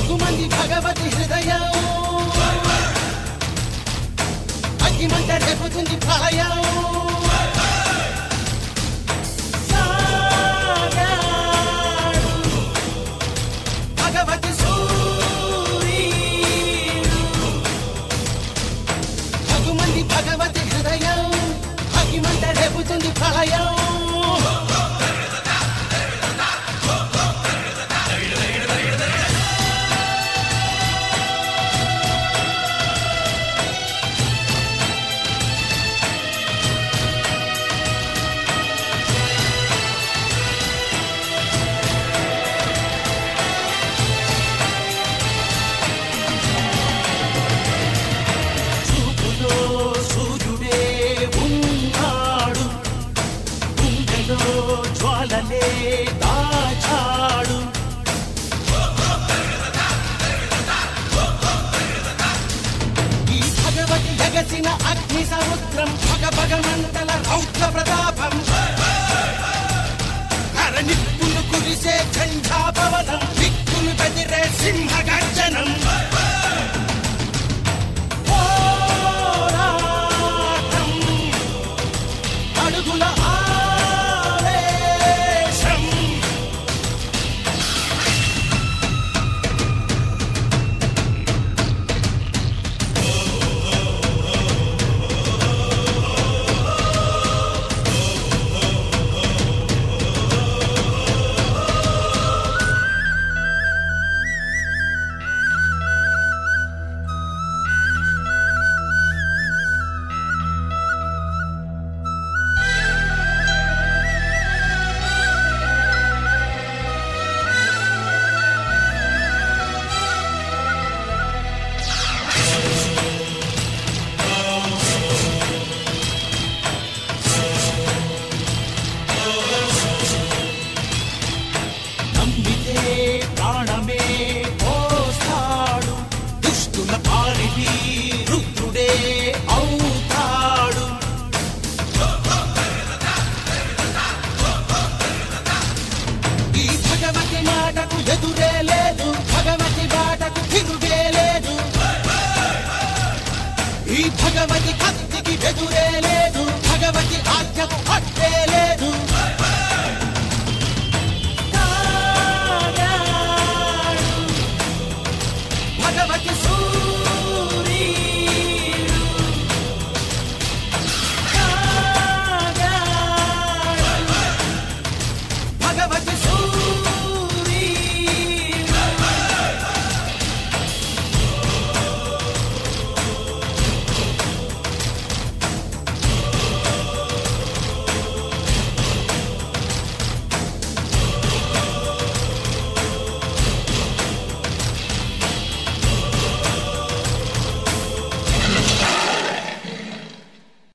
భగుమంది భగవతి హృదయం అగ్గిమంట రేపుతుంది ప్రళయం సాగాడు భగవతి సూరీడు భగుమంది భగవతి హృదయం అగ్గిమంట రేపుతుంది ప్రళయం చూపులో సూర్యుడే ఉన్నాడు గుండెలో జ్వాలలే దాచాడు ఈ భగవతి ఎగసిన అగ్ని సముద్రం భగ భగమంతల రౌద్ర ప్రతాపం నిప్పులు కురిసే ఝంఝా పవనం దిక్కులు బెదిరే సింహ గర్జనం పోరాటం అడుగుల ఆవేశం నమ్మితే ప్రాణమే పోస్తాడు దుష్టుల పాలిటి రుద్రుడే అవుతాడు ఈ భగవతి మాటకు ఎదురే లేదు భగవతి బాటకు తిరుగే లేదు ఈ భగవతి కత్తికి ఎదురే లేదు భగవతి ఆజ్ఞకు